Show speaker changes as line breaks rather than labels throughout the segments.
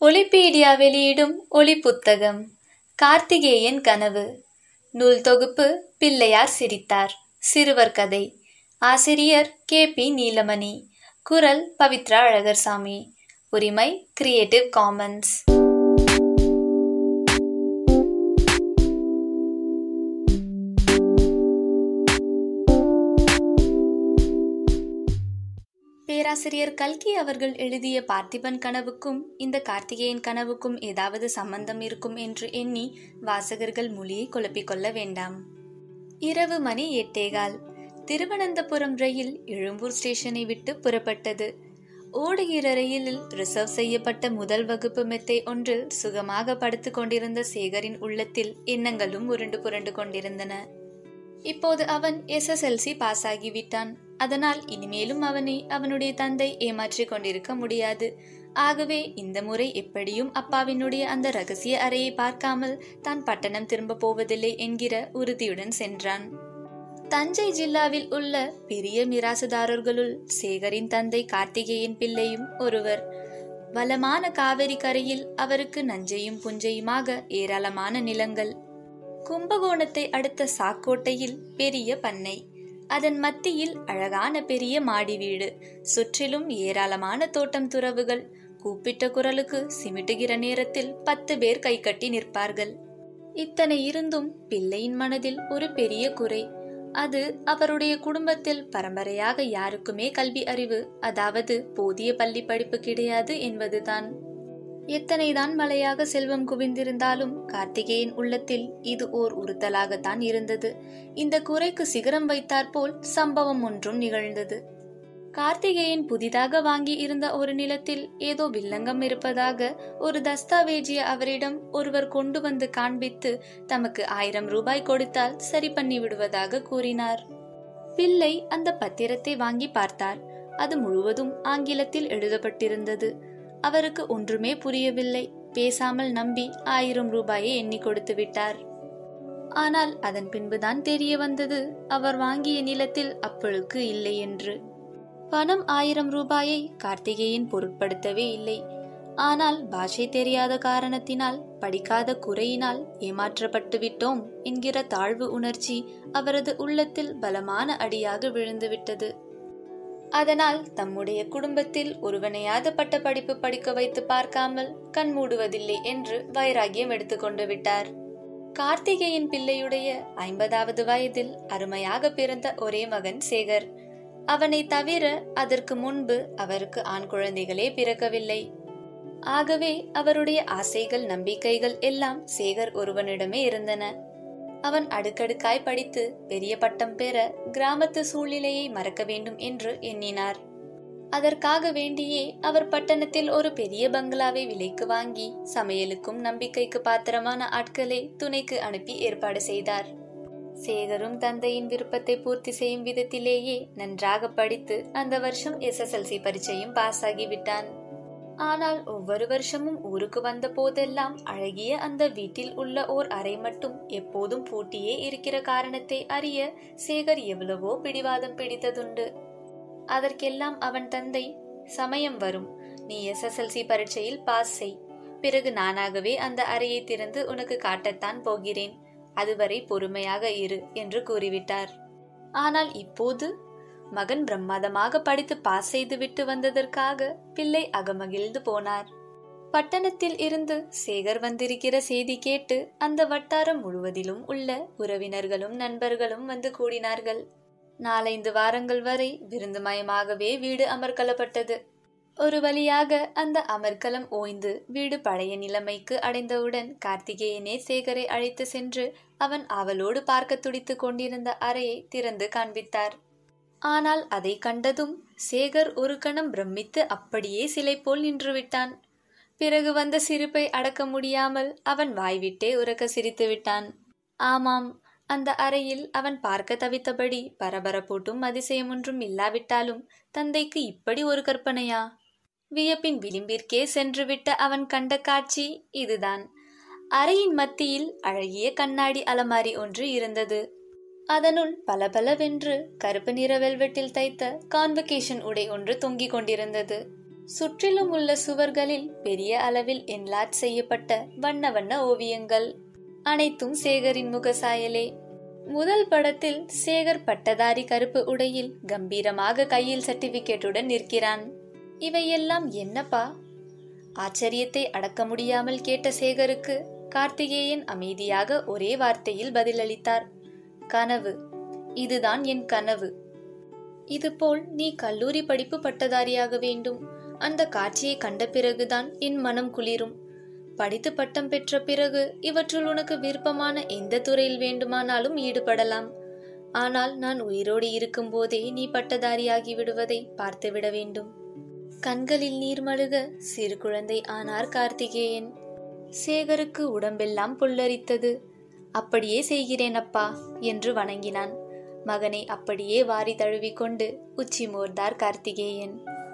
ஒலிபீடியா வெளியிடும் ஒளி புத்தகம் கார்த்திகேயன் கனவு நூல் தொகுப்பு பிள்ளையார் சிரித்தார் சிறுவர் கதை ஆசிரியர் கே பி நீலமணி குரல் பவித்ரா அழகர்சாமி உரிமை கிரியேட்டிவ் காமன்ஸ் பேராசிரியர் கல்கி அவர்கள் எழுதிய பார்த்திபன் கனவுக்கும் இந்த கார்த்திகேயன் கனவுக்கும் ஏதாவது சம்பந்தம் இருக்கும் என்று எண்ணி வாசகர்கள் மொழியை குழப்பிக் கொள்ள வேண்டாம் இரவு மணி எட்டேகால் திருவனந்தபுரம் ரயில் எழும்பூர் ஸ்டேஷனை விட்டு புறப்பட்டது ஓடுகிற ரயிலில் ரிசர்வ் செய்யப்பட்ட முதல் வகுப்பு மெத்தை ஒன்றில் சுகமாக படுத்து கொண்டிருந்த சேகரின் உள்ளத்தில் எண்ணங்களும் உருண்டு புரண்டு கொண்டிருந்தன இப்போது அவன் எஸ்எஸ்எல்சி பாஸ் ஆகிவிட்டான் அதனால் இனிமேலும் அவனை அவனுடைய தந்தை ஏமாற்றிக் கொண்டிருக்க முடியாது ஆகவே இந்த முறை எப்படியும் அப்பாவினுடைய அந்த ரகசிய அறையை பார்க்காமல் தான் பட்டணம் திரும்ப போவதில்லை என்கிற உறுதியுடன் சென்றான் தஞ்சை ஜில்லாவில் உள்ள பெரிய மிராசுதாரர்களுள் சேகரின் தந்தை கார்த்திகேயன் பிள்ளையும் ஒருவர் வளமான காவிரி கரையில் அவருக்கு நஞ்சையும் புஞ்சையுமாக ஏராளமான நிலங்கள் கும்பகோணத்தை அடுத்த சாக்கோட்டையில் பெரிய பண்ணை அதன் மத்தியில் அழகான பெரிய மாடி வீடு சுற்றிலும் ஏராளமான தோட்டம் துறவுகள் கூப்பிட்ட குரலுக்கு சிமிட்டுகிற நேரத்தில் பத்து பேர் கைகட்டி நிற்பார்கள் இத்தனை இருந்தும் பிள்ளையின் மனதில் ஒரு பெரிய குறை அது அவருடைய குடும்பத்தில் பரம்பரையாக யாருக்குமே கல்வி அறிவு அதாவது போதிய பள்ளி படிப்பு கிடையாது என்பதுதான் எத்தனைதான் மலையாக செல்வம் குவிந்திருந்தாலும் கார்த்திகேயன் உள்ளத்தில் இது ஓர் உறுத்தலாகத்தான் இருந்தது இந்த குறைக்கு சிகரம் வைத்தாற்போல் சம்பவம் ஒன்றும் நிகழ்ந்தது கார்த்திகேயன் புதிதாக வாங்கி இருந்த ஒரு நிலத்தில் ஏதோ வில்லங்கம் இருப்பதாக ஒரு தஸ்தாவேஜிய அவரிடம் ஒருவர் கொண்டு வந்து காண்பித்து தமக்கு ஆயிரம் ரூபாய் கொடுத்தால் சரி பண்ணி விடுவதாக கூறினார் பிள்ளை அந்த பத்திரத்தை வாங்கி பார்த்தார் அது முழுவதும் ஆங்கிலத்தில் எழுதப்பட்டிருந்தது அவருக்கு ஒன்றுமே புரியவில்லை பேசாமல் நம்பி ஆயிரம் ரூபாயை எண்ணி கொடுத்து விட்டார் ஆனால் அதன் பின்புதான் தெரிய வந்தது அவர் வாங்கிய நிலத்தில் அப்பழுக்கு இல்லை என்று பணம் ஆயிரம் ரூபாயை கார்த்திகேயன் பொருட்படுத்தவே இல்லை ஆனால் பாஷை தெரியாத காரணத்தினால் படிக்காத குறையினால் ஏமாற்றப்பட்டு விட்டோம் என்கிற தாழ்வு உணர்ச்சி அவரது உள்ளத்தில் பலமான அடியாக விழுந்துவிட்டது அதனால் தம்முடைய குடும்பத்தில் ஒருவனையாத பட்ட படிப்பு படிக்க வைத்து பார்க்காமல் கண் மூடுவதில்லை என்று வைராகியம் எடுத்துக்கொண்டு விட்டார் கார்த்திகேயன் பிள்ளையுடைய ஐம்பதாவது வயதில் அருமையாக பிறந்த ஒரே மகன் சேகர் அவனை தவிர அதற்கு முன்பு அவருக்கு ஆண் குழந்தைகளே பிறக்கவில்லை ஆகவே அவருடைய ஆசைகள் நம்பிக்கைகள் எல்லாம் சேகர் ஒருவனிடமே இருந்தன அவன் அடுக்கடுக்காய் படித்து பெரிய பட்டம் பெற கிராமத்து சூழ்நிலையை மறக்க வேண்டும் என்று எண்ணினார் அதற்காக வேண்டியே அவர் பட்டணத்தில் ஒரு பெரிய பங்களாவை விலைக்கு வாங்கி சமையலுக்கும் நம்பிக்கைக்கு பாத்திரமான ஆட்களை துணைக்கு அனுப்பி ஏற்பாடு செய்தார் சேகரும் தந்தையின் விருப்பத்தை பூர்த்தி செய்யும் விதத்திலேயே நன்றாக படித்து அந்த வருஷம் எஸ்எஸ்எல்சி பரீட்சையும் பாஸ் ஆகிவிட்டான் ஆனால் ஒவ்வொரு வருஷமும் ஊருக்கு வந்த போதெல்லாம் அழகிய அந்த வீட்டில் உள்ள ஓர் அறை மட்டும் எப்போதும் பூட்டியே இருக்கிற காரணத்தை அறிய சேகர் எவ்வளவோ பிடிவாதம் பிடித்ததுண்டு அதற்கெல்லாம் அவன் தந்தை சமயம் வரும் நீ எஸ்எஸ்எல்சி பரீட்சையில் பாஸ் செய் பிறகு நானாகவே அந்த அறையை திறந்து உனக்கு காட்டத்தான் போகிறேன் அதுவரை பொறுமையாக இரு என்று கூறிவிட்டார் ஆனால் இப்போது மகன் பிரம்மாதமாக படித்து பாஸ் செய்து விட்டு வந்ததற்காக பிள்ளை அகமகிழ்ந்து போனார் பட்டணத்தில் இருந்து சேகர் வந்திருக்கிற செய்தி கேட்டு அந்த வட்டாரம் முழுவதிலும் உள்ள உறவினர்களும் நண்பர்களும் வந்து கூடினார்கள் நாலைந்து வாரங்கள் வரை விருந்துமயமாகவே வீடு அமர்க்கலப்பட்டது ஒரு வழியாக அந்த அமர்க்கலம் ஓய்ந்து வீடு பழைய நிலைமைக்கு அடைந்தவுடன் கார்த்திகேயனே சேகரை அழைத்து சென்று அவன் அவளோடு பார்க்க துடித்து கொண்டிருந்த அறையை திறந்து காண்பித்தார் ஆனால் அதை கண்டதும் சேகர் ஒரு கணம் பிரமித்து அப்படியே சிலை போல் நின்றுவிட்டான் பிறகு வந்த சிரிப்பை அடக்க முடியாமல் அவன் வாய்விட்டே உறக்க சிரித்து விட்டான் ஆமாம் அந்த அறையில் அவன் பார்க்க தவித்தபடி பரபரப்பூட்டும் அதிசயம் ஒன்றும் இல்லாவிட்டாலும் தந்தைக்கு இப்படி ஒரு கற்பனையா வியப்பின் விளிம்பிற்கே சென்றுவிட்ட அவன் கண்ட காட்சி இதுதான் அறையின் மத்தியில் அழகிய கண்ணாடி அலமாரி ஒன்று இருந்தது அதனுள் பளபளவென்று கருப்பு நிற வெல்வெட்டில் தைத்த கான்வகேஷன் உடை ஒன்று தொங்கிக் கொண்டிருந்தது சுற்றிலும் உள்ள சுவர்களில் பெரிய அளவில் என்லாட் செய்யப்பட்ட வண்ண வண்ண ஓவியங்கள் அனைத்தும் சேகரின் முகசாயலே முதல் படத்தில் சேகர் பட்டதாரி கருப்பு உடையில் கம்பீரமாக கையில் சர்டிபிகேட்டுடன் நிற்கிறான் இவையெல்லாம் என்னப்பா ஆச்சரியத்தை அடக்க முடியாமல் கேட்ட சேகருக்கு கார்த்திகேயன் அமைதியாக ஒரே வார்த்தையில் பதிலளித்தார் கனவு இதுதான் என் கனவு இதுபோல் நீ கல்லூரி படிப்பு பட்டதாரியாக வேண்டும் அந்த காட்சியை கண்ட பிறகுதான் என் மனம் குளிரும் படித்து பட்டம் பெற்ற பிறகு இவற்றுள் உனக்கு விருப்பமான எந்த துறையில் வேண்டுமானாலும் ஈடுபடலாம் ஆனால் நான் உயிரோடு இருக்கும்போதே நீ பட்டதாரியாகி விடுவதை பார்த்துவிட வேண்டும் கண்களில் நீர் மழுக சிறு குழந்தை ஆனார் கார்த்திகேயன் சேகருக்கு உடம்பெல்லாம் புல்லரித்தது அப்படியே செய்கிறேன் அப்பா என்று வணங்கினான் மகனை அப்படியே வாரி தழுவிக்கொண்டு உச்சி மோர்ந்தார் கார்த்திகேயன்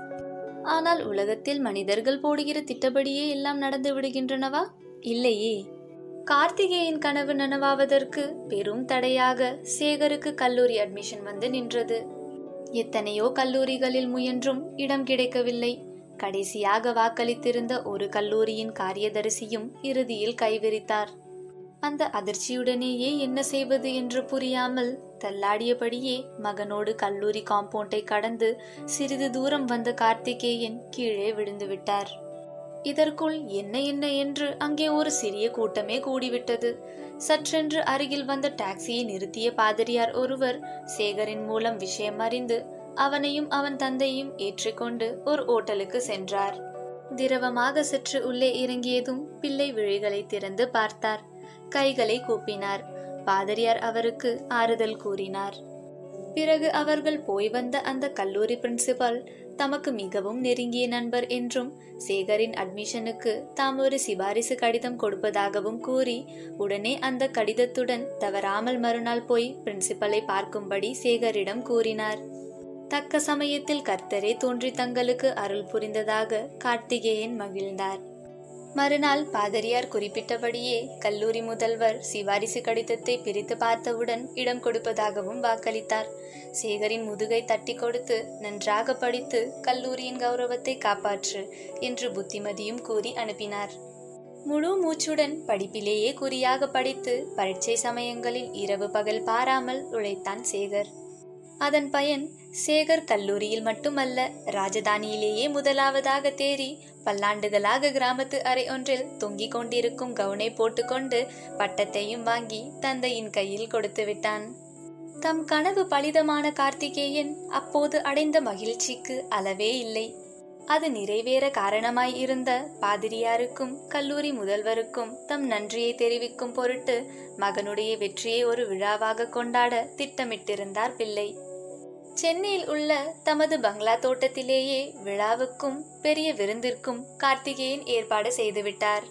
ஆனால் உலகத்தில் மனிதர்கள் போடுகிற திட்டப்படியே எல்லாம் நடந்து விடுகின்றனவா இல்லையே கார்த்திகேயன் கனவு நனவாவதற்கு பெரும் தடையாக சேகருக்கு கல்லூரி அட்மிஷன் வந்து நின்றது எத்தனையோ கல்லூரிகளில் முயன்றும் இடம் கிடைக்கவில்லை கடைசியாக வாக்களித்திருந்த ஒரு கல்லூரியின் காரியதரிசியும் இறுதியில் கைவிரித்தார் அந்த அதிர்ச்சியுடனேயே என்ன செய்வது என்று புரியாமல் தள்ளாடியபடியே மகனோடு கல்லூரி காம்பவுண்டை கடந்து சிறிது தூரம் வந்த கார்த்திகேயன் கீழே விழுந்து விட்டார் இதற்குள் என்ன என்ன என்று அங்கே ஒரு சிறிய கூட்டமே கூடிவிட்டது சற்றென்று அருகில் வந்த டாக்ஸியை நிறுத்திய பாதிரியார் ஒருவர் சேகரின் மூலம் விஷயம் அறிந்து அவனையும் அவன் தந்தையும் ஏற்றிக்கொண்டு ஒரு ஓட்டலுக்கு சென்றார் திரவமாக சற்று உள்ளே இறங்கியதும் பிள்ளை விழிகளை திறந்து பார்த்தார் கைகளை கூப்பினார் பாதிரியார் அவருக்கு ஆறுதல் கூறினார் பிறகு அவர்கள் போய் வந்த அந்த கல்லூரி பிரின்சிபால் தமக்கு மிகவும் நெருங்கிய நண்பர் என்றும் சேகரின் அட்மிஷனுக்கு தாம் ஒரு சிபாரிசு கடிதம் கொடுப்பதாகவும் கூறி உடனே அந்த கடிதத்துடன் தவறாமல் மறுநாள் போய் பிரின்சிபலை பார்க்கும்படி சேகரிடம் கூறினார் தக்க சமயத்தில் கர்த்தரே தோன்றி தங்களுக்கு அருள் புரிந்ததாக கார்த்திகேயன் மகிழ்ந்தார் மறுநாள் பாதிரியார் குறிப்பிட்டபடியே கல்லூரி முதல்வர் சிவாரிசு கடிதத்தை பிரித்து பார்த்தவுடன் இடம் கொடுப்பதாகவும் வாக்களித்தார் சேகரின் முதுகை தட்டி கொடுத்து நன்றாக படித்து கல்லூரியின் கௌரவத்தை காப்பாற்று என்று புத்திமதியும் கூறி அனுப்பினார் முழு மூச்சுடன் படிப்பிலேயே குறியாக படித்து பரீட்சை சமயங்களில் இரவு பகல் பாராமல் உழைத்தான் சேகர் அதன் பயன் சேகர் கல்லூரியில் மட்டுமல்ல ராஜதானியிலேயே முதலாவதாக தேறி பல்லாண்டுகளாக கிராமத்து அறை ஒன்றில் தொங்கிக் கொண்டிருக்கும் கவுனை போட்டுக்கொண்டு பட்டத்தையும் வாங்கி தந்தையின் கையில் கொடுத்து விட்டான் தம் கனவு பலிதமான கார்த்திகேயன் அப்போது அடைந்த மகிழ்ச்சிக்கு அளவே இல்லை அது நிறைவேற காரணமாய் இருந்த பாதிரியாருக்கும் கல்லூரி முதல்வருக்கும் தம் நன்றியை தெரிவிக்கும் பொருட்டு மகனுடைய வெற்றியை ஒரு விழாவாக கொண்டாட திட்டமிட்டிருந்தார் பிள்ளை சென்னையில் உள்ள தமது பங்களா தோட்டத்திலேயே விழாவுக்கும் பெரிய விருந்திற்கும் கார்த்திகேயன் ஏற்பாடு செய்துவிட்டார்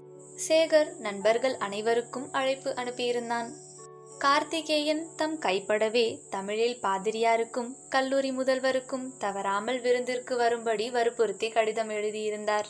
சேகர் நண்பர்கள் அனைவருக்கும் அழைப்பு அனுப்பியிருந்தான் கார்த்திகேயன் தம் கைப்படவே தமிழில் பாதிரியாருக்கும் கல்லூரி முதல்வருக்கும் தவறாமல் விருந்திற்கு வரும்படி வற்புறுத்தி கடிதம் எழுதியிருந்தார்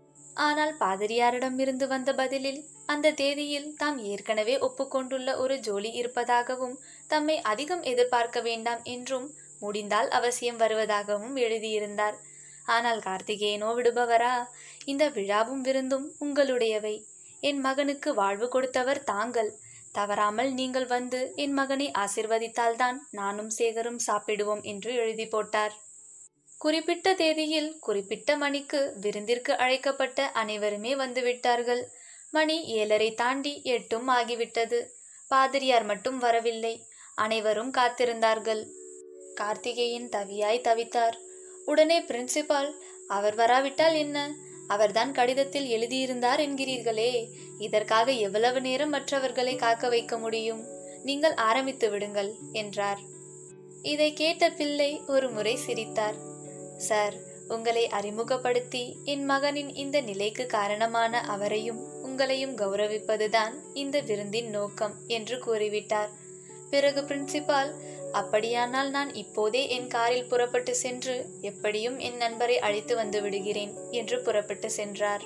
ஆனால் பாதிரியாரிடமிருந்து வந்த பதிலில் அந்த தேதியில் தாம் ஏற்கனவே ஒப்புக்கொண்டுள்ள ஒரு ஜோலி இருப்பதாகவும் தம்மை அதிகம் எதிர்பார்க்க வேண்டாம் என்றும் முடிந்தால் அவசியம் வருவதாகவும் எழுதியிருந்தார் ஆனால் கார்த்திகேயனோ விடுபவரா இந்த விழாவும் விருந்தும் உங்களுடையவை என் மகனுக்கு வாழ்வு கொடுத்தவர் தாங்கள் தவறாமல் நீங்கள் வந்து என் மகனை ஆசிர்வதித்தால்தான் நானும் சேகரும் சாப்பிடுவோம் என்று எழுதி போட்டார் குறிப்பிட்ட தேதியில் குறிப்பிட்ட மணிக்கு விருந்திற்கு அழைக்கப்பட்ட அனைவருமே வந்துவிட்டார்கள் மணி ஏழரை தாண்டி எட்டும் ஆகிவிட்டது பாதிரியார் மட்டும் வரவில்லை அனைவரும் காத்திருந்தார்கள் கார்த்திகேயன் தவியாய் தவித்தார் உடனே பிரின்சிபால் அவர் வராவிட்டால் என்ன அவர்தான் கடிதத்தில் எழுதியிருந்தார் என்கிறீர்களே இதற்காக எவ்வளவு நேரம் மற்றவர்களை காக்க வைக்க முடியும் நீங்கள் ஆரம்பித்து விடுங்கள் என்றார் இதை கேட்ட பிள்ளை ஒரு முறை சிரித்தார் சார் உங்களை அறிமுகப்படுத்தி என் மகனின் இந்த நிலைக்கு காரணமான அவரையும் உங்களையும் கௌரவிப்பதுதான் இந்த விருந்தின் நோக்கம் என்று கூறிவிட்டார் பிறகு பிரின்சிபால் அப்படியானால் நான் இப்போதே என் காரில் புறப்பட்டு சென்று எப்படியும் என் நண்பரை அழைத்து வந்து விடுகிறேன் என்று புறப்பட்டு சென்றார்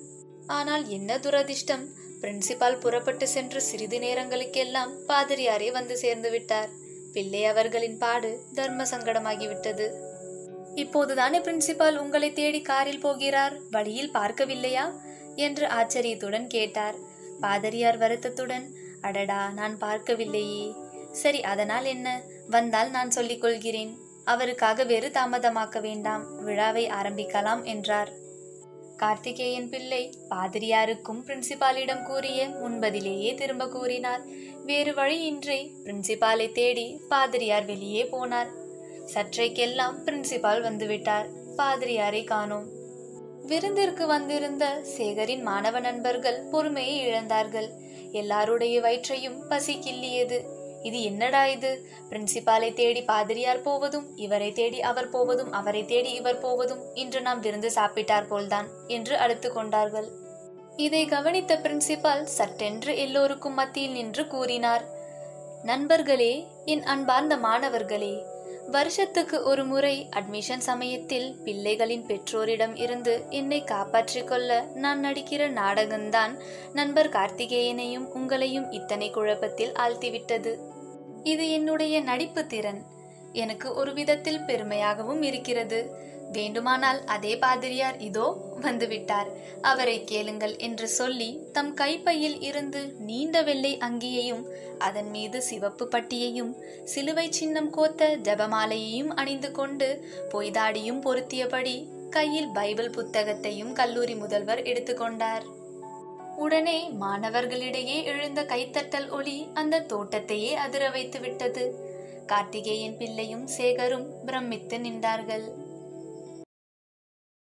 ஆனால் என்ன துரதிர்ஷ்டம் பிரின்சிபால் புறப்பட்டு சென்ற சிறிது நேரங்களுக்கெல்லாம் பாதிரியாரே வந்து சேர்ந்து விட்டார் பிள்ளை அவர்களின் பாடு தர்ம சங்கடமாகிவிட்டது இப்போதுதானே பிரின்சிபால் உங்களை தேடி காரில் போகிறார் வழியில் பார்க்கவில்லையா என்று ஆச்சரியத்துடன் கேட்டார் பாதிரியார் வருத்தத்துடன் அடடா நான் பார்க்கவில்லையே சரி அதனால் என்ன வந்தால் நான் சொல்லிக் கொள்கிறேன் அவருக்காக வேறு தாமதமாக்க வேண்டாம் விழாவை ஆரம்பிக்கலாம் என்றார் கார்த்திகேயன் பிள்ளை பாதிரியாருக்கும் பிரின்சிபாலிடம் கூறிய முன்பதிலேயே திரும்ப கூறினார் வேறு வழியின்றி பிரின்சிபாலை தேடி பாதிரியார் வெளியே போனார் சற்றைக்கெல்லாம் பிரின்சிபால் வந்துவிட்டார் பாதிரியாரை காணோம் விருந்திற்கு வந்திருந்த சேகரின் மாணவ நண்பர்கள் பொறுமையை இழந்தார்கள் எல்லாருடைய வயிற்றையும் பசி கிள்ளியது இது என்னடா இது பிரின்சிபாலை தேடி பாதிரியார் போவதும் இவரை தேடி அவர் போவதும் அவரை தேடி இவர் போவதும் இன்று நாம் விருந்து சாப்பிட்டார் போல்தான் என்று அழுத்து கொண்டார்கள் இதை கவனித்த பிரின்சிபால் சட்டென்று எல்லோருக்கும் மத்தியில் நின்று கூறினார் நண்பர்களே என் அன்பார்ந்த மாணவர்களே வருஷத்துக்கு ஒரு முறை அட்மிஷன் சமயத்தில் பிள்ளைகளின் பெற்றோரிடம் இருந்து என்னை காப்பாற்றிக் கொள்ள நான் நடிக்கிற நாடகம்தான் நண்பர் கார்த்திகேயனையும் உங்களையும் இத்தனை குழப்பத்தில் ஆழ்த்திவிட்டது இது என்னுடைய நடிப்பு திறன் எனக்கு ஒரு விதத்தில் பெருமையாகவும் இருக்கிறது வேண்டுமானால் அதே பாதிரியார் இதோ வந்துவிட்டார் அவரை கேளுங்கள் என்று சொல்லி தம் கைப்பையில் இருந்து நீண்ட வெள்ளை அங்கியையும் அதன் மீது சிவப்பு பட்டியையும் சிலுவை சின்னம் கோத்த ஜபமாலையையும் அணிந்து கொண்டு பொய்தாடியும் பொருத்தியபடி கையில் பைபிள் புத்தகத்தையும் கல்லூரி முதல்வர் எடுத்துக்கொண்டார் உடனே மாணவர்களிடையே எழுந்த கைத்தட்டல் ஒளி அந்த தோட்டத்தையே அதிர வைத்து விட்டது கார்த்திகேயன் பிள்ளையும் சேகரும் பிரமித்து நின்றார்கள்